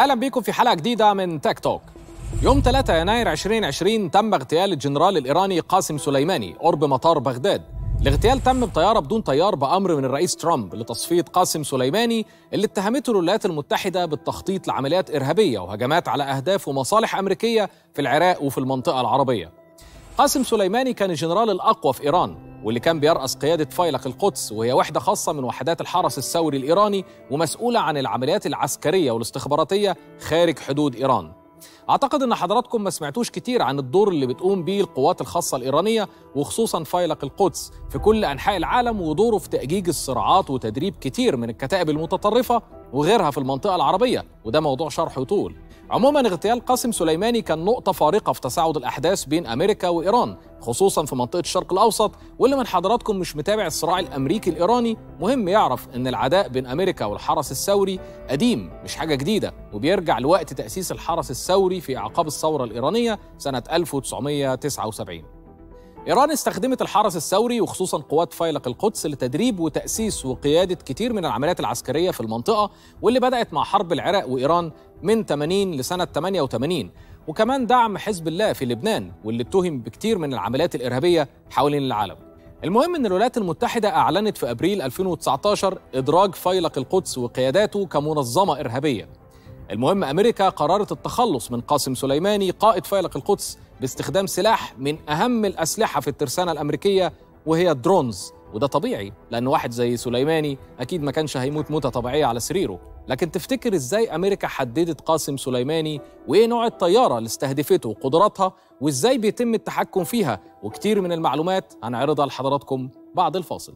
اهلا بيكم في حلقه جديده من تاك توك يوم 3 يناير 2020 تم اغتيال الجنرال الايراني قاسم سليماني قرب مطار بغداد الاغتيال تم بطياره بدون طيار بامر من الرئيس ترامب لتصفيه قاسم سليماني اللي اتهمته الولايات المتحده بالتخطيط لعمليات ارهابيه وهجمات على اهداف ومصالح امريكيه في العراق وفي المنطقه العربيه قاسم سليماني كان الجنرال الأقوى في إيران واللي كان بيرأس قيادة فيلق القدس وهي وحدة خاصة من وحدات الحرس الثوري الإيراني ومسؤولة عن العمليات العسكرية والاستخباراتية خارج حدود إيران أعتقد أن حضراتكم ما سمعتوش كتير عن الدور اللي بتقوم بيه القوات الخاصة الإيرانية وخصوصا فيلق القدس في كل أنحاء العالم ودوره في تأجيج الصراعات وتدريب كتير من الكتائب المتطرفة وغيرها في المنطقة العربية وده موضوع شرحه يطول عموما اغتيال قاسم سليماني كان نقطة فارقة في تصاعد الأحداث بين أمريكا وإيران خصوصا في منطقة الشرق الأوسط واللي من حضراتكم مش متابع الصراع الأمريكي الإيراني مهم يعرف أن العداء بين أمريكا والحرس الثوري قديم مش حاجة جديدة وبيرجع لوقت تأسيس الحرس الثوري في أعقاب الثورة الإيرانية سنة 1979 إيران استخدمت الحرس الثوري وخصوصا قوات فيلق القدس لتدريب وتأسيس وقيادة كتير من العمليات العسكرية في المنطقة واللي بدأت مع حرب العراق وإيران من 80 لسنة 88 وكمان دعم حزب الله في لبنان واللي اتهم بكتير من العمليات الإرهابية حوالين العالم المهم ان الولايات المتحدة اعلنت في ابريل 2019 ادراج فيلق القدس وقياداته كمنظمة ارهابية المهم امريكا قررت التخلص من قاسم سليماني قائد فيلق القدس باستخدام سلاح من اهم الاسلحه في الترسانه الامريكيه وهي الدرونز وده طبيعي لان واحد زي سليماني اكيد ما كانش هيموت موته طبيعيه على سريره لكن تفتكر ازاي امريكا حددت قاسم سليماني وايه نوع الطياره اللي استهدفته وقدراتها وازاي بيتم التحكم فيها وكتير من المعلومات هنعرضها لحضراتكم بعد الفاصل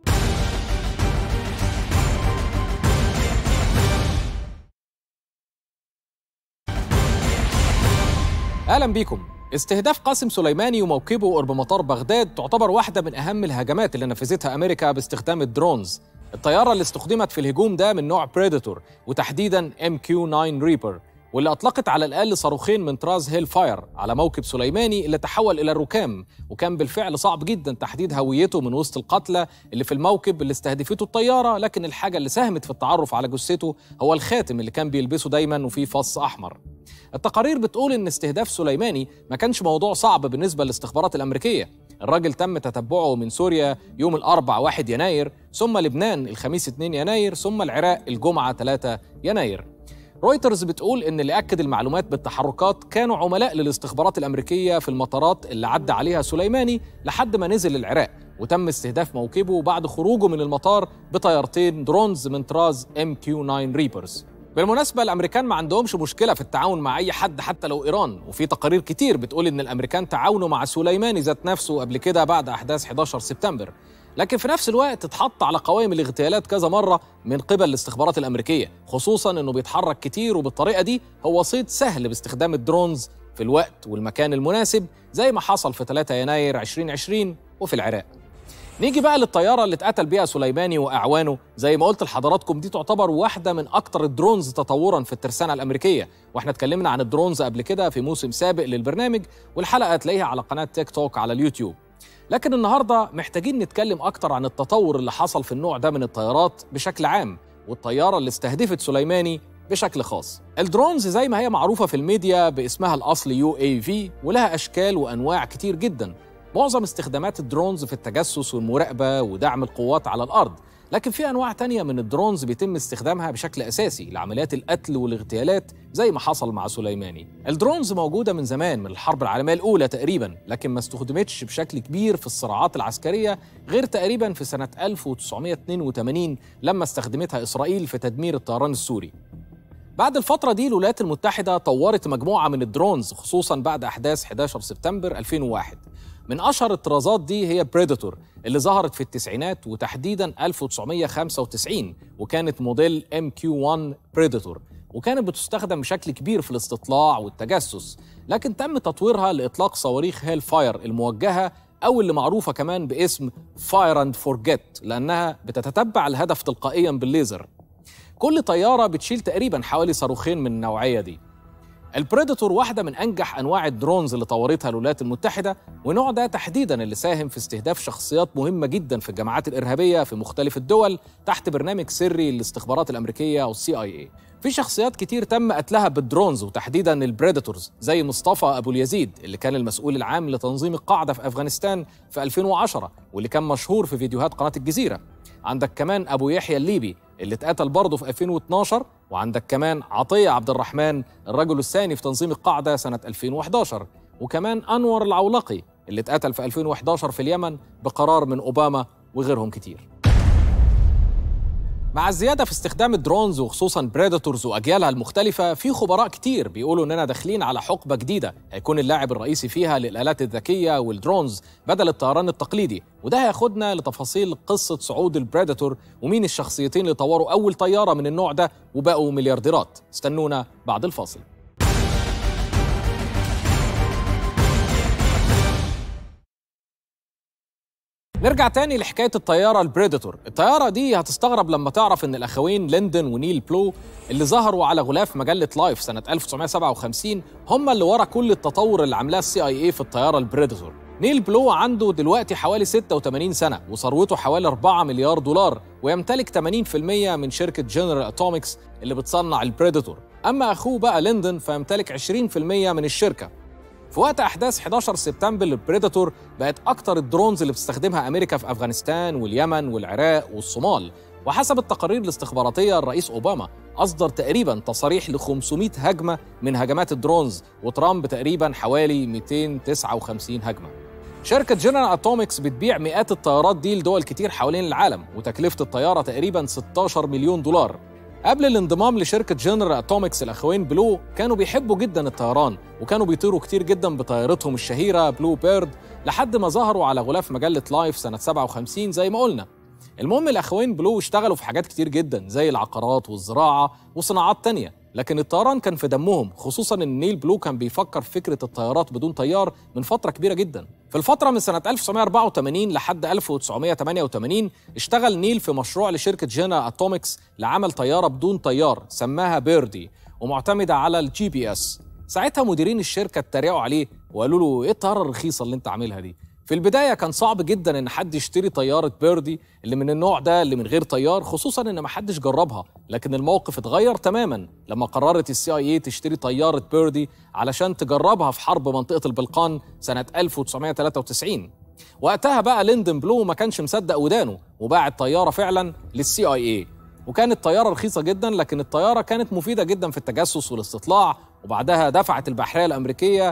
اهلا بيكم استهداف قاسم سليماني وموكبه قرب مطار بغداد تعتبر واحدة من أهم الهجمات اللي نفذتها أمريكا باستخدام الدرونز الطيارة اللي استخدمت في الهجوم ده من نوع بريدتور وتحديدا ام كيو 9 ريبر واللي أطلقت على الأقل صاروخين من طراز هيل فاير على موكب سليماني اللي تحول إلى الركام وكان بالفعل صعب جدا تحديد هويته من وسط القتلى اللي في الموكب اللي استهدفته الطيارة لكن الحاجة اللي ساهمت في التعرف على جثته هو الخاتم اللي كان بيلبسه دايما وفيه فص أحمر التقارير بتقول ان استهداف سليماني ما كانش موضوع صعب بالنسبه للاستخبارات الامريكيه الراجل تم تتبعه من سوريا يوم الاربع 1 يناير ثم لبنان الخميس 2 يناير ثم العراق الجمعه 3 يناير رويترز بتقول ان اللي اكد المعلومات بالتحركات كانوا عملاء للاستخبارات الامريكيه في المطارات اللي عدى عليها سليماني لحد ما نزل العراق وتم استهداف موكبه بعد خروجه من المطار بطيارتين درونز من طراز ام كيو 9 ريبرز بالمناسبة الأمريكان ما عندهمش مشكلة في التعاون مع أي حد حتى لو إيران وفي تقارير كتير بتقول إن الأمريكان تعاونوا مع سليماني ذات نفسه قبل كده بعد أحداث 11 سبتمبر لكن في نفس الوقت اتحط على قوائم الاغتيالات كذا مرة من قبل الاستخبارات الأمريكية خصوصا إنه بيتحرك كتير وبالطريقة دي هو صيد سهل باستخدام الدرونز في الوقت والمكان المناسب زي ما حصل في 3 يناير 2020 وفي العراق نيجي بقى للطياره اللي اتقتل بيها سليماني واعوانه زي ما قلت لحضراتكم دي تعتبر واحده من اكتر الدرونز تطورا في الترسانه الامريكيه واحنا اتكلمنا عن الدرونز قبل كده في موسم سابق للبرنامج والحلقه هتلاقيها على قناه تيك توك على اليوتيوب لكن النهارده محتاجين نتكلم اكتر عن التطور اللي حصل في النوع ده من الطيارات بشكل عام والطياره اللي استهدفت سليماني بشكل خاص الدرونز زي ما هي معروفه في الميديا باسمها الاصلي يو اي في ولها اشكال وانواع كتير جدا معظم استخدامات الدرونز في التجسس والمراقبة ودعم القوات على الأرض لكن في أنواع تانية من الدرونز بيتم استخدامها بشكل أساسي لعمليات القتل والاغتيالات زي ما حصل مع سليماني الدرونز موجودة من زمان من الحرب العالمية الأولى تقريبا لكن ما استخدمتش بشكل كبير في الصراعات العسكرية غير تقريبا في سنة 1982 لما استخدمتها إسرائيل في تدمير الطيران السوري بعد الفترة دي الولايات المتحدة طورت مجموعة من الدرونز خصوصا بعد أحداث 11 سبتمبر 2001 من أشهر الطرازات دي هي بريداتور اللي ظهرت في التسعينات وتحديدا 1995 وكانت موديل MQ-1 بريداتور وكانت بتستخدم بشكل كبير في الاستطلاع والتجسس لكن تم تطويرها لإطلاق صواريخ هيل فاير الموجهة أو اللي معروفة كمان باسم فاير اند فورجيت لأنها بتتتبع الهدف تلقائيا بالليزر كل طيارة بتشيل تقريبا حوالي صاروخين من النوعية دي البريداتور واحدة من أنجح أنواع الدرونز اللي طورتها الولايات المتحدة ونوع ده تحديدا اللي ساهم في استهداف شخصيات مهمة جدا في الجماعات الإرهابية في مختلف الدول تحت برنامج سري للاستخبارات الأمريكية أو السي آي إي في شخصيات كتير تم قتلها بالدرونز وتحديدا البريداتورز زي مصطفى ابو اليزيد اللي كان المسؤول العام لتنظيم القاعده في افغانستان في 2010 واللي كان مشهور في فيديوهات قناه الجزيره عندك كمان ابو يحيى الليبي اللي اتقتل برضه في 2012 وعندك كمان عطيه عبد الرحمن الرجل الثاني في تنظيم القاعده سنه 2011 وكمان انور العولقي اللي اتقتل في 2011 في اليمن بقرار من اوباما وغيرهم كتير مع الزيادة في استخدام الدرونز وخصوصا بريداتورز وأجيالها المختلفة في خبراء كتير بيقولوا إننا داخلين على حقبة جديدة هيكون اللاعب الرئيسي فيها للآلات الذكية والدرونز بدل الطيران التقليدي وده هياخدنا لتفاصيل قصة صعود البريداتور ومين الشخصيتين اللي طوروا أول طيارة من النوع ده وبقوا مليارديرات استنونا بعد الفاصل نرجع تاني لحكاية الطيارة البريداتور الطيارة دي هتستغرب لما تعرف ان الاخوين ليندن ونيل بلو اللي ظهروا على غلاف مجلة لايف سنة 1957 هم اللي ورا كل التطور اللي عاملاه السي اي اي في الطيارة البريداتور نيل بلو عنده دلوقتي حوالي 86 سنة وثروته حوالي 4 مليار دولار ويمتلك 80% من شركة جنرال اتوميكس اللي بتصنع البريداتور أما أخوه بقى ليندن فيمتلك 20% من الشركة في وقت احداث 11 سبتمبر البريداتور بقت اكتر الدرونز اللي بتستخدمها امريكا في افغانستان واليمن والعراق والصومال وحسب التقارير الاستخباراتيه الرئيس اوباما اصدر تقريبا تصاريح ل 500 هجمه من هجمات الدرونز وترامب تقريبا حوالي 259 هجمه شركة جنرال اتوميكس بتبيع مئات الطيارات دي لدول كتير حوالين العالم وتكلفة الطيارة تقريبا 16 مليون دولار قبل الانضمام لشركة جنرال اتوميكس الأخوين بلو كانوا بيحبوا جدا الطيران وكانوا بيطيروا كتير جدا بطيارتهم الشهيرة بلو بيرد لحد ما ظهروا على غلاف مجلة لايف سنة 57 زي ما قلنا المهم الأخوين بلو اشتغلوا في حاجات كتير جدا زي العقارات والزراعة وصناعات تانية لكن الطيران كان في دمهم خصوصا ان نيل بلو كان بيفكر في فكره الطيارات بدون طيار من فتره كبيره جدا في الفتره من سنه 1984 لحد 1988 اشتغل نيل في مشروع لشركه جينا اتوميكس لعمل طياره بدون طيار سماها بيردي ومعتمده على الجي بي اس ساعتها مديرين الشركه اتريقوا عليه وقالوا له ايه الطياره الرخيصه اللي انت عاملها دي في البدايه كان صعب جدا ان حد يشتري طياره بيردي اللي من النوع ده اللي من غير طيار خصوصا ان ما حدش جربها لكن الموقف اتغير تماما لما قررت السي اي اي تشتري طياره بيردي علشان تجربها في حرب منطقه البلقان سنه 1993 وقتها بقى ليندن بلو ما كانش مصدق ودانه وباع الطياره فعلا للسي اي اي وكانت طياره رخيصه جدا لكن الطياره كانت مفيده جدا في التجسس والاستطلاع وبعدها دفعت البحريه الامريكيه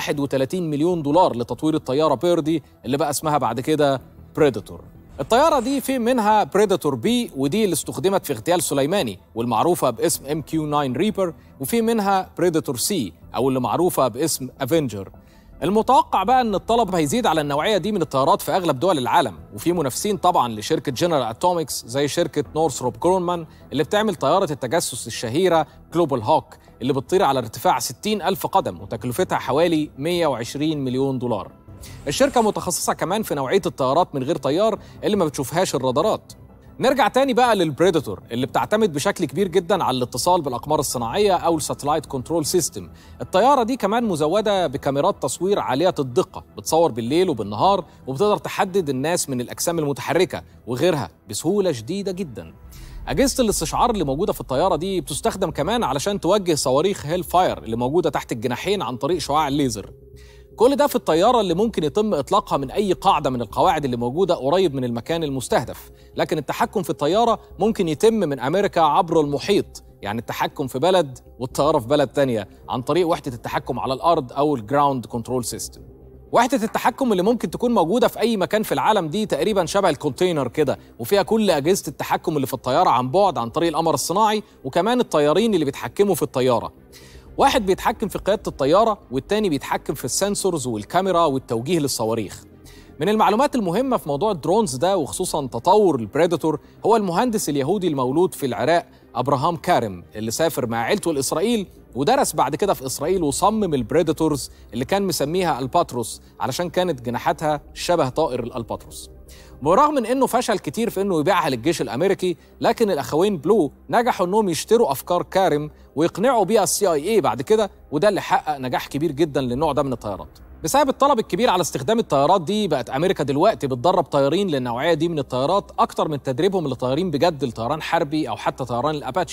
31 مليون دولار لتطوير الطياره بيردي اللي بقى اسمها بعد كده بريداتور الطيارة دي في منها بريداتور بي ودي اللي استخدمت في اغتيال سليماني والمعروفة باسم ام كيو 9 ريبر وفي منها بريداتور سي او اللي معروفة باسم افنجر المتوقع بقى ان الطلب هيزيد على النوعيه دي من الطيارات في اغلب دول العالم وفي منافسين طبعا لشركه جنرال اتوميكس زي شركه نورثروب جرونمان اللي بتعمل طياره التجسس الشهيره جلوبال هوك اللي بتطير على ارتفاع 60 ألف قدم وتكلفتها حوالي 120 مليون دولار الشركة متخصصة كمان في نوعية الطيارات من غير طيار اللي ما بتشوفهاش الرادارات نرجع تاني بقى للبريداتور اللي بتعتمد بشكل كبير جدا على الاتصال بالاقمار الصناعيه او الساتلايت كنترول سيستم الطياره دي كمان مزوده بكاميرات تصوير عاليه الدقه بتصور بالليل وبالنهار وبتقدر تحدد الناس من الاجسام المتحركه وغيرها بسهوله شديده جدا أجهزة الاستشعار اللي موجودة في الطيارة دي بتستخدم كمان علشان توجه صواريخ هيل فاير اللي موجودة تحت الجناحين عن طريق شعاع الليزر كل ده في الطيارة اللي ممكن يتم إطلاقها من أي قاعدة من القواعد اللي موجودة قريب من المكان المستهدف لكن التحكم في الطيارة ممكن يتم من أمريكا عبر المحيط يعني التحكم في بلد والطيارة في بلد تانية عن طريق وحدة التحكم على الأرض أو الجراوند كنترول سيستم وحدة التحكم اللي ممكن تكون موجودة في أي مكان في العالم دي تقريبا شبه الكونتينر كده وفيها كل أجهزة التحكم اللي في الطيارة عن بعد عن طريق القمر الصناعي وكمان الطيارين اللي بيتحكموا في الطيارة واحد بيتحكم في قيادة الطيارة والتاني بيتحكم في السنسورز والكاميرا والتوجيه للصواريخ من المعلومات المهمة في موضوع الدرونز ده وخصوصا تطور البريداتور هو المهندس اليهودي المولود في العراق أبراهام كارم اللي سافر مع عيلته لإسرائيل ودرس بعد كده في إسرائيل وصمم البريداتورز اللي كان مسميها الباتروس علشان كانت جناحاتها شبه طائر الألباتروس برغم من انه فشل كتير في انه يبيعها للجيش الامريكي لكن الاخوين بلو نجحوا انهم يشتروا افكار كارم ويقنعوا بيها السي اي اي بعد كده وده اللي حقق نجاح كبير جدا للنوع ده من الطيارات بسبب الطلب الكبير على استخدام الطيارات دي بقت امريكا دلوقتي بتدرب طيارين للنوعيه دي من الطيارات اكتر من تدريبهم لطيارين بجد لطيران حربي او حتى طيران الاباتشي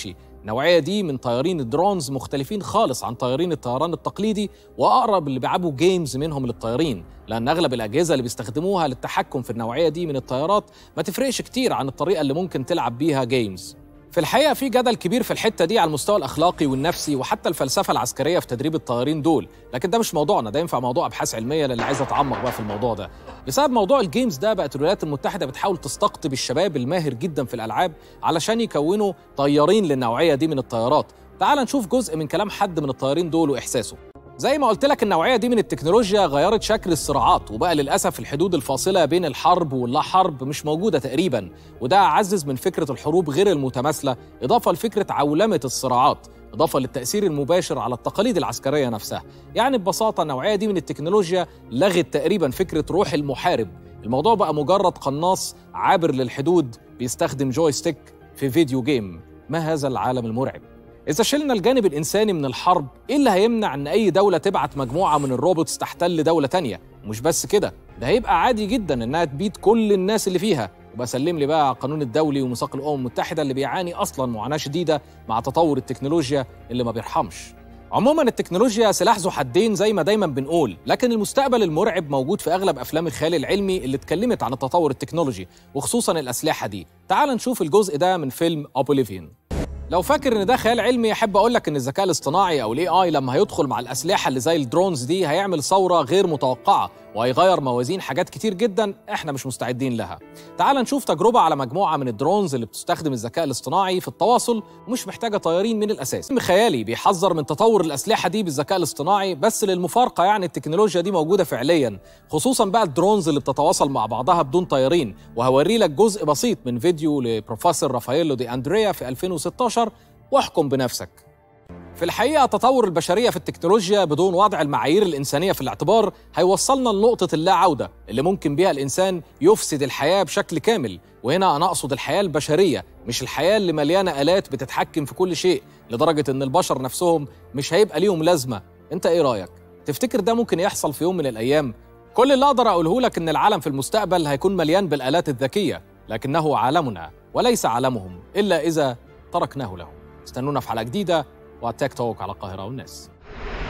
النوعيه دي من طيارين الدرونز مختلفين خالص عن طيارين الطيران التقليدي واقرب اللي بيلعبوا جيمز منهم للطيارين لان اغلب الاجهزه اللي بيستخدموها للتحكم في النوعيه دي من الطيارات ما تفرقش كتير عن الطريقه اللي ممكن تلعب بيها جيمز في الحقيقه في جدل كبير في الحته دي على المستوى الاخلاقي والنفسي وحتى الفلسفه العسكريه في تدريب الطيارين دول لكن ده مش موضوعنا ده ينفع موضوع ابحاث علميه للي عايز اتعمق بقى في الموضوع ده بسبب موضوع الجيمز ده بقت الولايات المتحده بتحاول تستقطب الشباب الماهر جدا في الالعاب علشان يكونوا طيارين للنوعيه دي من الطيارات تعال نشوف جزء من كلام حد من الطيارين دول واحساسه زي ما قلت لك النوعيه دي من التكنولوجيا غيرت شكل الصراعات وبقى للاسف الحدود الفاصله بين الحرب واللا حرب مش موجوده تقريبا وده عزز من فكره الحروب غير المتماثله اضافه لفكره عولمه الصراعات اضافه للتاثير المباشر على التقاليد العسكريه نفسها يعني ببساطه النوعيه دي من التكنولوجيا لغت تقريبا فكره روح المحارب الموضوع بقى مجرد قناص عابر للحدود بيستخدم جويستيك في فيديو جيم ما هذا العالم المرعب إذا شلنا الجانب الإنساني من الحرب، إيه اللي هيمنع إن أي دولة تبعت مجموعة من الروبوتس تحتل دولة تانية؟ ومش بس كده، ده هيبقى عادي جدا إنها تبيد كل الناس اللي فيها، وبسلم لي بقى على القانون الدولي وميثاق الأمم المتحدة اللي بيعاني أصلا معاناة شديدة مع تطور التكنولوجيا اللي ما بيرحمش. عموما التكنولوجيا سلاح ذو حدين زي ما دايما بنقول لكن المستقبل المرعب موجود في اغلب افلام الخيال العلمي اللي اتكلمت عن التطور التكنولوجي وخصوصا الاسلحه دي تعال نشوف الجزء ده من فيلم اوبوليفين لو فاكر ان ده خيال علمي احب اقول لك ان الذكاء الاصطناعي او الاي اي لما هيدخل مع الاسلحه اللي زي الدرونز دي هيعمل ثوره غير متوقعه وهيغير موازين حاجات كتير جدا احنا مش مستعدين لها. تعال نشوف تجربه على مجموعه من الدرونز اللي بتستخدم الذكاء الاصطناعي في التواصل ومش محتاجه طيارين من الاساس. فيلم خيالي بيحذر من تطور الاسلحه دي بالذكاء الاصطناعي بس للمفارقه يعني التكنولوجيا دي موجوده فعليا خصوصا بقى الدرونز اللي بتتواصل مع بعضها بدون طيارين وهوري لك جزء بسيط من فيديو لبروفيسور رافاييلو دي اندريا في 2016 واحكم بنفسك في الحقيقة تطور البشرية في التكنولوجيا بدون وضع المعايير الإنسانية في الاعتبار هيوصلنا لنقطة اللا عودة اللي ممكن بيها الإنسان يفسد الحياة بشكل كامل وهنا أنا أقصد الحياة البشرية مش الحياة اللي مليانة آلات بتتحكم في كل شيء لدرجة إن البشر نفسهم مش هيبقى ليهم لازمة أنت إيه رأيك؟ تفتكر ده ممكن يحصل في يوم من الأيام؟ كل اللي أقدر أقوله لك إن العالم في المستقبل هيكون مليان بالآلات الذكية لكنه عالمنا وليس عالمهم إلا إذا تركناه لهم استنونا في حلقة جديدة وتيك توك على القاهرة والناس